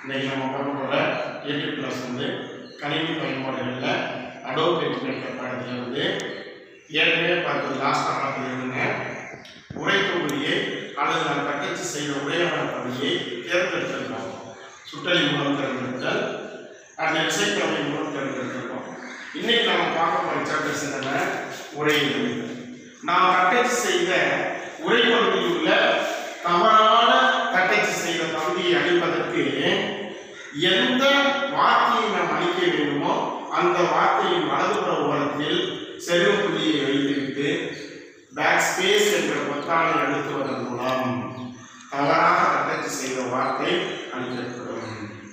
இன்னைக்கு நம்ம பார்க்க போகிற எட்டு கிளாஸ் வந்து கணினி பயன்பாடுகளில் அடோப் எஜுகேட்டர் பாடத்தில் வந்து ஏற்கனவே பார்த்தது லாஸ்ட்டாக பார்த்தது என்னங்க உரை தொகுதியை அல்லது நான் தட்டச்சு செய்த உரையாடல் பகுதியை தேர்ந்தெடுத்திருக்கோம் சுட்டலி மூலம் தேர்ந்தெடுத்தல் அந்த இசைக்கிழமை மூலம் தேர்ந்தெடுத்திருக்கோம் இன்னைக்கு நம்ம பார்க்க போகிற சாப்டர்ஸ் என்னென்ன உரை எழுதுதல். நாம் தட்டச்சு செய்த உரை பகுதியில் உள்ள தவறான தட்டச்சு செய்த பகுதியை அழிப்பதற்கு எந்த வார்த்தையை நாம் அழிக்க வேண்டுமோ அந்த வார்த்தையின் வலதுபுற ஓரத்தில் செருவு புள்ளியை வைத்துவிட்டு பேக் ஸ்பேஸ் என்ற பொத்தானை அழுத்துவதன் மூலம் தவறாக தட்டச்சு செய்த வார்த்தை அழிக்கப்படும்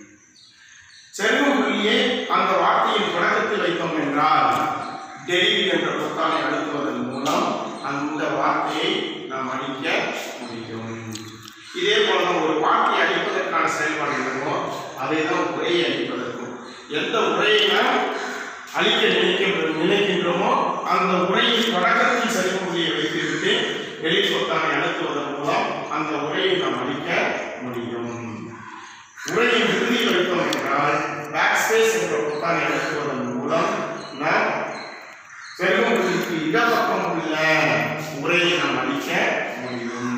செருவு புள்ளியை அந்த வார்த்தையின் தொடக்கத்தில் வைத்தோம் என்றால் டெலிட் என்ற பொத்தானை அழுத்துவதன் மூலம் அந்த வார்த்தையை நாம் அழிக்க முடியும் இதே போல நம்ம ஒரு வார்த்தையை அழிப்பதற்கான செயல்பாடு என்னவோ அதை தான் உரையை அழிப்பதற்கும் எந்த உரையை நாம் அழிக்க நினைக்க நினைக்கின்றோமோ அந்த உரையின் தொடக்கத்தில் செருவு புள்ளியை வைத்துவிட்டு டெலிட் பொத்தானை அழுத்துவதன் மூலம் அந்த உரையை நாம் அழிக்க முடியும் உரையின் இறுதியில் வைத்தோம் என்றால் பேக் ஸ்பேஸ் என்ற பொத்தானை அழுத்துவதன் மூலம் நாம் செல்வங்களுக்கு இடப்பக்கம் உள்ள உரையை நாம் அளிக்க முடியும்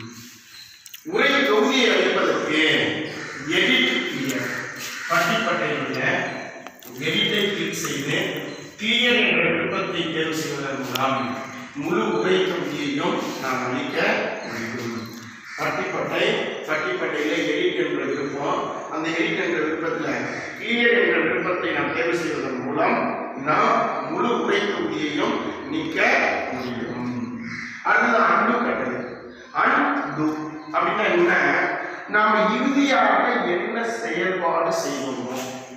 உரை தொகுதியை அளிப்பதற்கு எடிட் கிளியர் பட்டிப்பட்டையில் உள்ள எடிட்டை கிளிக் செய்து கிளியர் என்ற விருப்பத்தை தேர்வு செய்வதன் மூலம் முழு உரை தொகுதியையும் நாம் அளிக்க முடியும் பட்டிப்பட்டை பட்டிப்பட்டையில எடிட் என்ற விருப்பம் அந்த எடிட் என்ற விருப்பத்தில் கிளியர் என்ற விருப்பத்தை நாம் தேர்வு செய்வதன் மூலம் நாம் முழு உரை தொகுதியையும் நீக்க முடியும் அடுத்தது அண்டு கட்டளை அண்டு அப்படின்னா என்ன நாம் இறுதியாக என்ன செயல்பாடு செய்வோமோ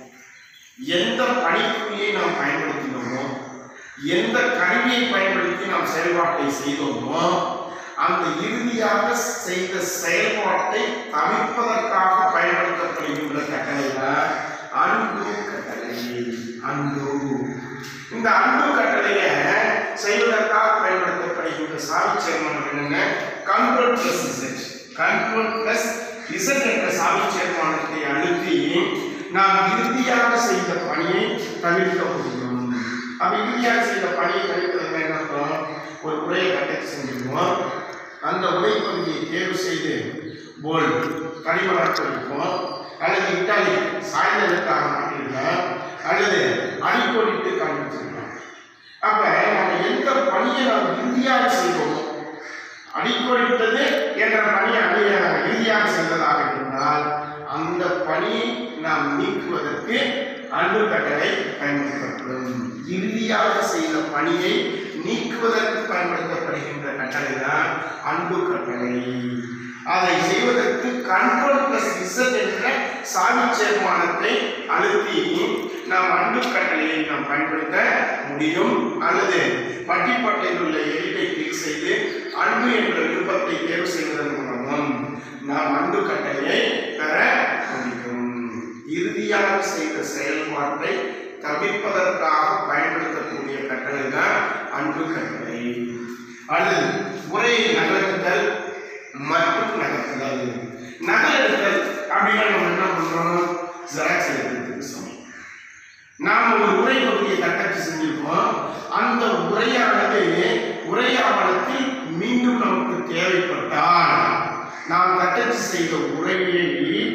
எந்த பணிக்குறியை நாம் பயன்படுத்தினோமோ எந்த கருவியை பயன்படுத்தி நாம் செயல்பாட்டை செய்தோமோ அந்த இறுதியாக செய்த செயல்பாட்டை தவிர்ப்பதற்காக பயன்படுத்தப்படுகின்ற கட்டளை தான் அண்டு கட்டளை அண்டு இந்த அண்டு கட்டளையை செய்வதற்காக பயன்படுத்தப்படுகின்ற சாவி சேர்மன் என்னென்ன control plus Z control plus Z என்ற சாவி சேர்மானத்தை அழுத்தி நாம் இறுதியாக செய்த பணியை தவிர்க்க முடியும் அப்ப இறுதியாக செய்த பணியை தவிர்க்கிறது என்ன அர்த்தம் ஒரு உரையை கட்டளை செஞ்சிருக்கோம் அந்த உரை பகுதியை தேர்வு செய்து போல்டு கடிமலாக்க இருக்கும் அல்லது இட்டாலி சாய்ந்த எழுத்தாக மாற்றிருக்கலாம் அல்லது அடிக்கோடிட்டு காண்பிச்சிருக்கலாம் அப்ப நம்ம எந்த பணியை நாம் இறுதியாக செய்வோமோ அடிக்கோடிட்டது என்ற பணி அடி இறுதியாக சென்றதாக இருந்தால் அந்த பணியை நாம் நீக்குவதற்கு அன்பு கட்டளை பயன்படுத்தப்படும் இறுதியாக செய்த பணியை நீக்குவதற்கு பயன்படுத்தப்படுகின்ற கட்டளை தான் அன்பு கட்டளை அதை செய்வதற்கு கண்ட்ரோல் பிளஸ் இசட் என்ற சாவி சேர்மானத்தை அழுத்தி நாம் அன்பு கட்டளையை நாம் பயன்படுத்த முடியும் அல்லது பட்டிப்பட்டையில் உள்ள எடிட்டை கிளிக் செய்து அன்பு என்ற விருப்பத்தை தேர்வு செய்வதன் மூலமும் நாம் அன்பு கட்டளையை பெற முடியும் இறுதியாக செய்த செயல்பாட்டை தவிர்ப்பதற்காக பயன்படுத்தக்கூடிய கட்டளை தான் அன்பு கட்டளை அல்லது உரையை நகர்த்துதல் மற்றும் நகர்த்துதல் நகலெடுத்தல் அப்படின்னா நம்ம என்ன பண்றோம் ஜெராக்ஸ் எடுக்கிறதுக்கு சமம் நாம் ஒரு உரை பகுதியை தட்டச்சு செஞ்சிருக்கோம் அந்த உரையானது உரையாவணத்தில் மீண்டும் நமக்கு தேவைப்பட்டால் நாம் தட்டச்சு செய்த உரையை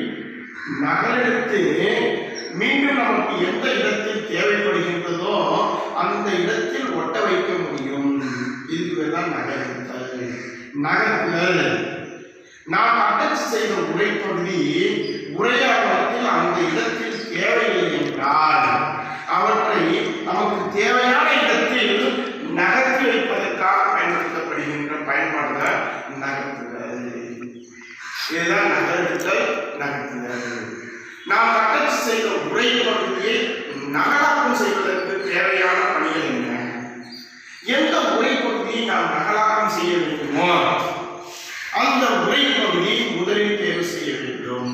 நகலெடுத்து மீண்டும் நமக்கு எந்த இடத்தில் தேவைப்படுகின்றதோ அந்த இடத்தில் ஒட்ட வைக்க முடியும் இதுக்கு தான் நகலெடுத்தல் நகர்த்துதல் நாம் அட்டச்சு செய்த உரைப்பகுதி உரையாவணத்தில் அந்த இடத்தில் தேவையில்லை என்றால் அவற்றை நமக்கு தேவையான இடத்தில் நகர்த்தி வைப்பதற்காக பயன்படுத்தப்படுகின்ற பயன்பாடு தான் நகர்த்துதல் இதுதான் நகர்த்துதல் நகர்த்துதல் நாம் அட்டச்சு செய்த உரை பகுதியை நகலாக்கம் செய்வதற்கு தேவையான பணிகள் என்ன எந்த உரை பகுதியை நாம் நகலாக்கம் செய்ய வேண்டுமோ அந்த உரை பகுதியை முதலில் தேர்வு செய்ய வேண்டும்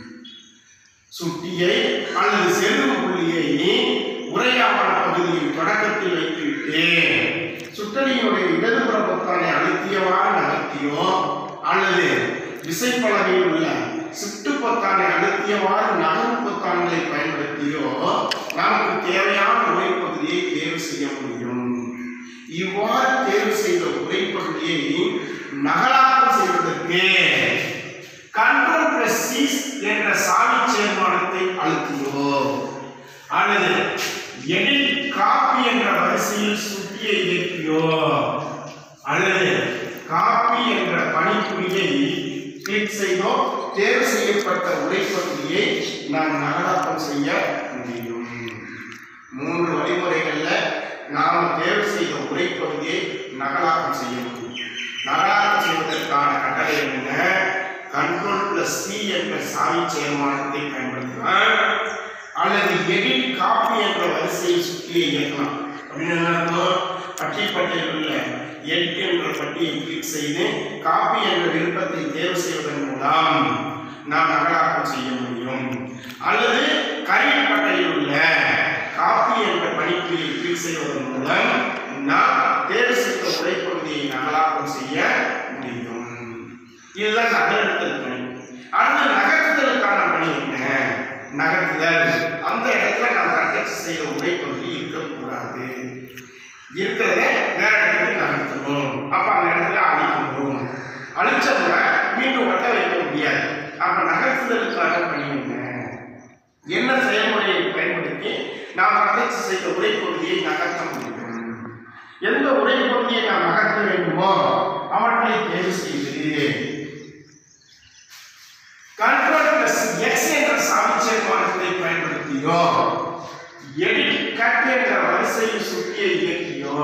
சுட்டியை அல்லது செருவு புள்ளியை உரையாவண பகுதியின் தொடக்கத்தில் வைத்துவிட்டு சுட்டலியினுடைய இடதுபுற பொத்தானை அழுத்தியவாறு நகர்த்தியோ அல்லது விசைப்பலகையில் உள்ள சிட்டு பொத்தானை அழுத்தி காட்டியவாறு நகரும் பொத்தான்களை பயன்படுத்தியோ நமக்கு தேவையான உரைப்பகுதியை தேர்வு செய்ய முடியும் இவ்வாறு தேர்வு செய்த உரைப்பகுதியை நகலாக்கம் செய்வதற்கு கண்ட்ரோல் பிளஸ் சீஸ் என்ற சாவி சேர்மானத்தை அழுத்தியோ அல்லது எடிட் காப்பி என்ற வரிசையில் சுட்டியை இயக்கியோ அல்லது காப்பி என்ற பணிப்புரியை கிளிக் செய்தோ தேர்வு செய்யப்பட்ட உரைப்பகுதியை நாம் நகலாக்கம் செய்ய முடியும் மூன்று வழிமுறைகள்ல நாம் தேர்வு செய்த உரைப்பகுதியை நகலாக்கம் செய்ய முடியும் நகலாக்கம் செய்வதற்கான கட்டளை என்ன கண்ட்ரோல் பிளஸ் சி என்ற சாவி செயல்மானத்தை பயன்படுத்தலாம் அல்லது எடிட் காப்பி என்ற வரிசையை சுற்றியை இயக்கலாம் அப்படின்னு என்ன அர்த்தம்? பட்டி பட்டியலில் உள்ள எட் என்ற பட்டியை கிளிக் செய்து காப்பி என்ற விருப்பத்தை தேர்வு செய்வதன் மூலம் நாம் நகலாக்கம் செய்ய முடியும் அல்லது கரில் பட்டையில் உள்ள காப்பி என்ற பணிப்புரியை கிளிக் செய்வதன் மூலம் நாம் தேர்வு செய்த உரைப்பகுதியை நகலாக்கம் செய்ய முடியும் இதுதான் நகலெடுத்தல் பணி அடுத்து நகர்த்துதலுக்கான பணி என்ன நகர்த்துதல் அந்த இடத்துல நாம் கட்டச்சு செய்த உரைப்பகுதி இருக்கக்கூடாது இருக்கிறத வேற இடத்துக்கு நகர்த்தணும் அப்ப அந்த இடத்துல அழிக்கணும் அழிச்சவங்க மீண்டும் ஒட்ட வைக்க முடியாது அப்ப நகர்த்துதலுக்கான பணி என்ன என்ன செயல்முறையை பயன்படுத்தி நாம் கட்டச்சு செய்த உரைப்பகுதியை நகர்த்த முடியும் எந்த உரைப்பகுதியை நாம் நகர்த்த வேண்டுமோ அவற்றை தேர்வு செய்து கண்ட்ரோல் பிளஸ் எக்ஸ் என்ற சாமிச்சேர்மானத்தை பயன்படுத்தியோ எடிட் கட் என்ற வரிசையில் சுட்டியை இயக்கியோ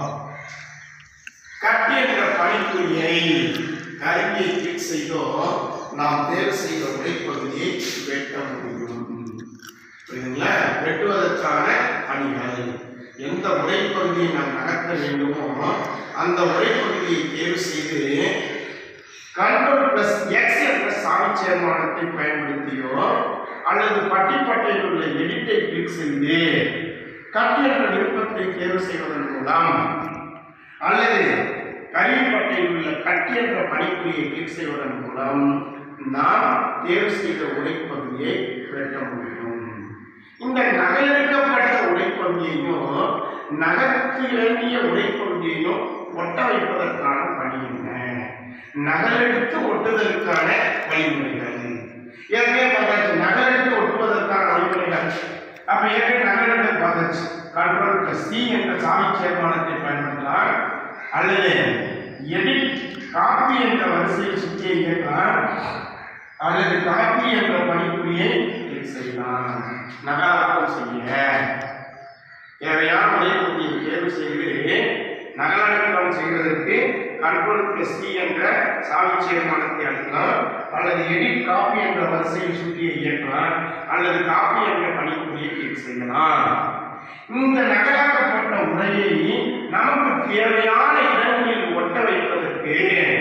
கட் என்ற பணிப்புரியை கருவியை கிளிக் செய்தோ நாம் தேர்வு செய்த உரைப்பகுதியை வெட்ட முடியும் புரியுதுங்களா வெட்டுவதற்கான பணிகள் எந்த உரைப்பகுதியை நாம் நகர்த்த வேண்டுமோ அந்த உரைப்பகுதியை தேர்வு செய்து கண்ட்ரோல் பிளஸ் எக்ஸ் என்ற சாவி சேர்மானத்தை பயன்படுத்தியோ அல்லது பட்டிப்பட்டையில் உள்ள எடிட்டை கிளிக் செய்து கட் என்ற விருப்பத்தை தேர்வு செய்வதன் மூலம் அல்லது கருவிப்பட்டையில் உள்ள கட் என்ற பணிப்புரியை கிளிக் செய்வதன் மூலம் நாம் தேர்வு செய்த உரைப்பகுதியை வெட்ட முடியும் இந்த நகலெடுக்கப்பட்ட உரைப்பகுதியையும் நகர்த்த வேண்டிய உரைப்பகுதியையும் ஒட்ட வைப்பதற்கான பணி என்ன நகலெடுத்து ஒட்டுதலுக்கான வழிமுறைகள் ஏற்கனவே பார்த்தாச்சு நகலெடுத்து ஒட்டுவதற்கான வழிமுறைகள் அப்ப ஏற்கனவே நகலெடுத்து பார்த்தாச்சு கண்ட்ரோல் பிளஸ் சி என்ற சாவி சேர்மானத்தை பயன்படுத்தலாம் அல்லது எடிட் காப்பி என்ற வரிசையில் சுற்றியை இயக்கலாம் அல்லது காப்பி என்ற பணிப்புரியை கிளிக் செய்யலாம் நகலாக்கம் செய்ய தேவையான வழிமுறையை தேர்வு செய்து நகலாக்கம் செய்வதற்கு கண்ட்ரோல் பிளஸ் சி என்ற சாவி சேர்மானத்தை அழுத்தலாம் அல்லது எடிட் காப்பி என்ற வரிசையில் சுற்றியை இயக்கலாம் அல்லது காப்பி என்ற பணிப்புரியை கிளிக் செய்யலாம் இந்த நகலாக்கப்பட்ட முறையை நமக்கு தேவையான இடங்களில் ஒட்ட வைப்பதற்கு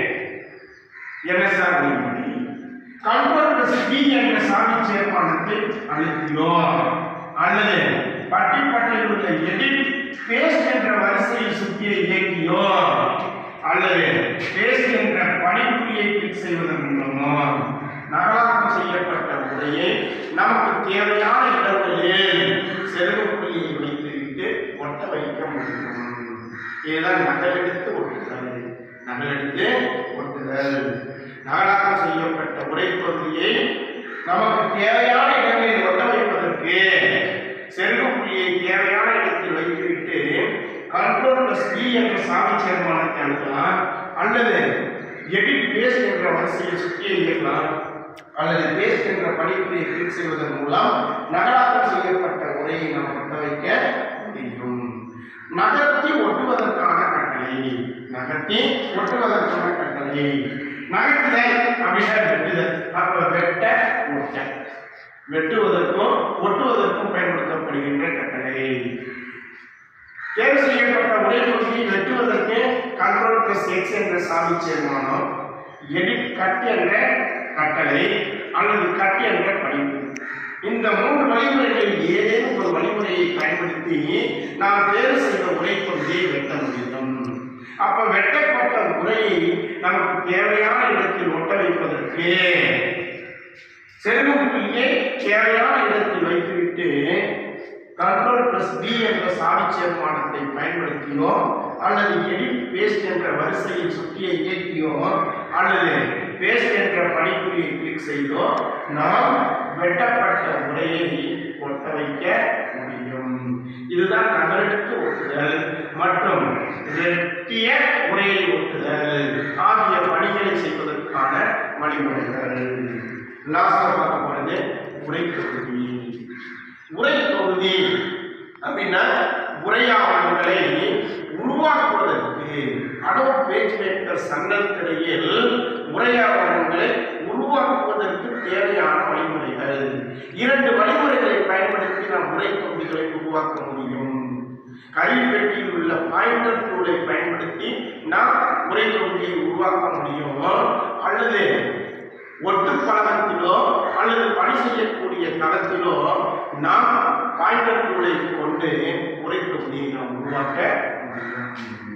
என்ன சார் வழிமுறை கண்ட்ரோல் பிளஸ் பி என்ற சாவி சேர்மானத்தை அழுத்தியோம் அல்லது பட்டி பட்டியில் உள்ள எடிட் பேஸ்ட் என்ற வரிசையில் சுற்றியை இயக்கியோ அல்லது பேஸ்ட் என்ற பணிப்புரியை கிளிக் செய்வதன் மூலமோ நகலாக்கம் செய்யப்பட்ட உரையை நமக்கு தேவையான இடங்களில் செருகு புள்ளியை வைத்துவிட்டு ஒட்ட வைக்க முடியும் இதுதான் நகலெடுத்து ஒட்டுதல் நகலெடுத்து ஒட்டுதல் நகலாக்கம் செய்யப்பட்ட உரைப்பகுதியை நமக்கு தேவையான இடங்களில் ஒட்ட வைப்பதற்கு செருகு புள்ளியை தேவையான இடத்தில் வைத்துவிட்டு கண்ட்ரோல் பிளஸ் பி என்ற சாவி சேர்மானத்தை அழுத்தலாம் அல்லது எடிட் பேஸ்ட் என்ற வரிசையில் சுற்றியை இயக்கலாம் அல்லது பேஸ்ட் என்ற படிப்புரையை கிளிக் செய்வதன் மூலம் நகலாக்கம் செய்யப்பட்ட உரையை நாம் ஒட்ட வைக்க முடியும் நகர்த்தி ஒட்டுவதற்கான கட்டளை நகர்த்தி ஒட்டுவதற்கான கட்டளை நகர்த்துதல் அப்படின்னா வெட்டுதல் அப்ப வெட்ட ஒட்ட வெட்டுவதற்கும் ஒட்டுவதற்கும் பயன்படுத்தப்படுகின்ற கட்டளை தேர்வு செய்யப்பட்ட உரைப்பகுதியை வெட்டுவதற்கு கண்ட்ரோல் பிளஸ் எக்ஸ் என்ற சாவி சேர்மானம் எடிட் கட் என்ற கட்டளை அல்லது கட் என்ற படிப்பு இந்த மூன்று வழிமுறைகளில் ஏதேனும் ஒரு வழிமுறையை பயன்படுத்தி நாம் தேர்வு செய்த உரைப்பகுதியை வெட்ட முடியும் அப்ப வெட்டப்பட்ட உரையை நமக்கு தேவையான இடத்தில் ஒட்ட வைப்பதற்கு செருகும் புள்ளியை தேவையான இடத்தில் வைத்துவிட்டு கண்ட்ரோல் பிளஸ் டி என்ற சாவி சேர்மானத்தை பயன்படுத்தியோ அல்லது எடிட் பேஸ்ட் என்ற வரிசையில் சுட்டியை இயக்கியோ அல்லது பேஸ்ட் என்ற பணிப்புரியை கிளிக் செய்தோ நாம் வெட்டப்பட்ட உரையை ஒட்ட வைக்க முடியும் இதுதான் நகலெடுத்து ஒட்டுதல் மற்றும் வெட்டிய உரையை ஒட்டுதல் ஆகிய பணிகளை செய்வதற்கான வழிமுறைகள் லாஸ்ட்ல பார்க்க போறது உரை தொகுதி உரை தொகுதி அப்படின்னா உரையாவணங்களை உருவாக்குவதற்கு அடோ பேஜ் மேக்கர் சங்கத்திடையில் உரையாவணங்களை உருவாக்குவதற்கு தேவையான வழிமுறைகள் இரண்டு வழிமுறைகளை பயன்படுத்தி நாம் உரை தொகுதிகளை உருவாக்க முடியும் கருவிப்பெட்டியில் உள்ள பாயிண்டர் டூலை பயன்படுத்தி நாம் உரை தொகுதியை உருவாக்க முடியும் அல்லது ஒட்டுப்பலகத்திலோ அல்லது பணி செய்யக்கூடிய தளத்திலோ நாம் பாயிண்டர் டூலை கொண்டு உரை தொகுதியை நாம் உருவாக்க முடியும்